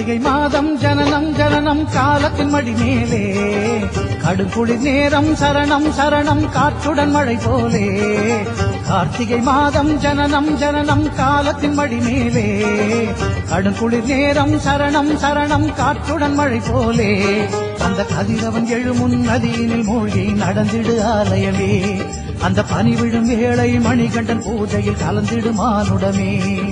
கார்த்திகை மாதம் ஜனனம் ஜனனம் காலத்தின் மடி மேலே கடுங்குளிர் நேரம் சரணம் சரணம் காற்றுடன் மழை போலே கார்த்திகை மாதம் ஜனனம் ஜனனம் காலத்தின் மடி மேலே கடுங்குளிர் நேரம் சரணம் சரணம் காற்றுடன் மழை போலே அந்த கதிரவன் எழுமுன் நதியினில் மூழ்கி நடந்திடு ஆலயமே அந்த பனி விழும் வேளை மணிகண்டன் பூஜையில் கலந்திடு மானுடமே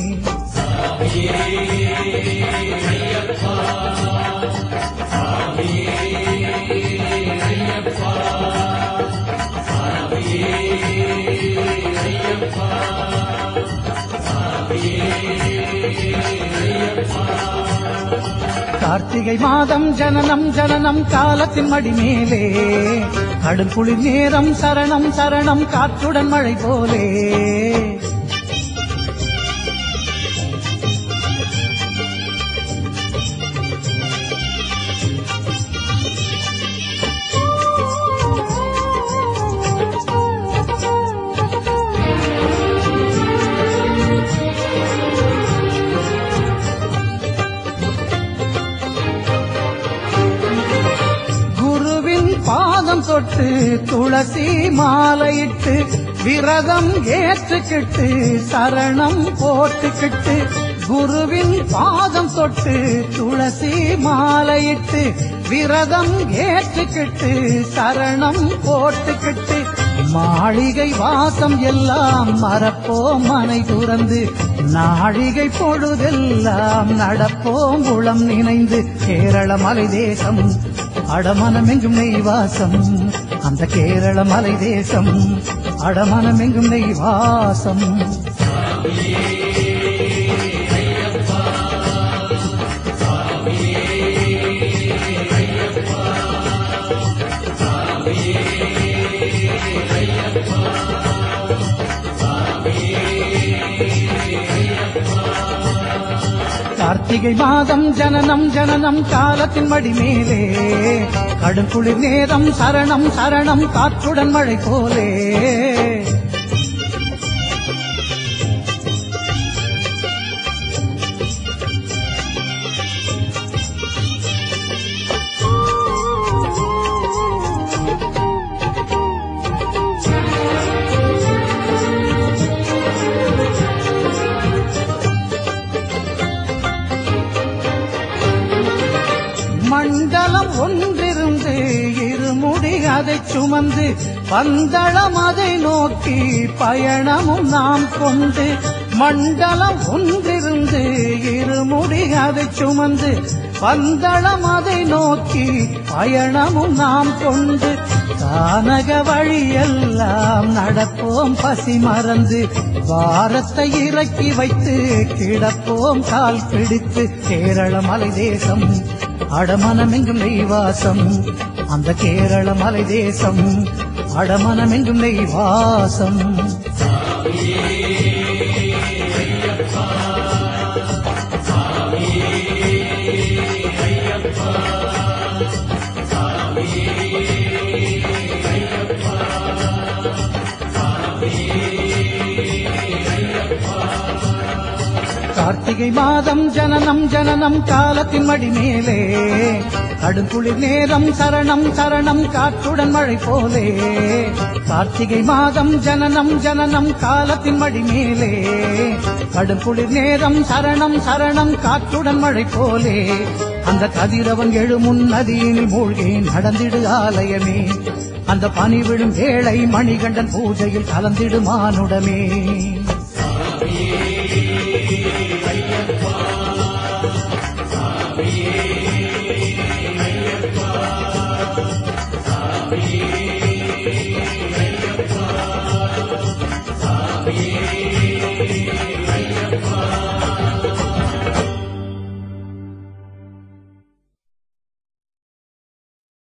கார்த்திகை மாதம் ஜனனம் ஜனனம் காலத்தின் மடி மேலே கடுங்குளிர் நேரம் சரணம் சரணம் காற்றுடன் மழை போலே குருவின் பாதம் தொட்டு துளசி மாலையிட்டு விரதம் ஏற்றுக்கிட்டு சரணம் போட்டுக்கிட்டு குருவின் பாதம் தொட்டு துளசி மாலையிட்டு விரதம் ஏற்றுக்கிட்டு சரணம் போட்டுக்கிட்டு மாளிகை வாசம் எல்லாம் மறப்போம் மனை துறந்து நாழிகை பொழுதெல்லாம் நடப்போம் குளம் நினைந்து கேரள மலை தேசம் அடமனமெங்கும் நெய்வாசம் அந்த கேரள மலை தேசம் அடமனமெங்கும் நெய்வாசம் கார்த்திகை மாதம் ஜனனம் ஜனனம் காலத்தின் மடி மேலே கடுங்குளிர் நேரம் சரணம் சரணம் காற்றுடன் மழை போலே மண்டலம் ஒன்றிருந்து இருமுடி அதை சுமந்து பந்தளம் அதை நோக்கி பயணமும் நாம் கொண்டு மண்டலம் ஒன்றிருந்து இருமுடி அதை சுமந்து பந்தளம் அதை நோக்கி பயணமும் நாம் கொண்டு கானக வழியெல்லாம் நடப்போம் பசி மறந்து பாரத்தை இறக்கி வைத்து கிடப்போம் கால் பிடித்து கேரள மலை தேசம் அடமனமெங்கும் நெய்வாசம் அந்த கேரள மலை தேசம் அடமனமெங்கும் நெய்வாசம் கார்த்திகை மாதம் ஜனனம் ஜனனம் காலத்தின் மடி மேலே கடுங்குளிர் நேரம் சரணம் சரணம் காற்றுடன் மழை போலே கார்த்திகை மாதம் ஜனனம் ஜனனம் காலத்தின் மடி மேலே கடுங்குளிர் நேரம் சரணம் சரணம் காற்றுடன் மழை போலே அந்த கதிரவன் எழுமுன் நதியினில் மூழ்கி நடந்திடு ஆலயமே அந்த பனி விழும் வேளை மணிகண்டன் பூஜையில் கலந்திடு மானுடமே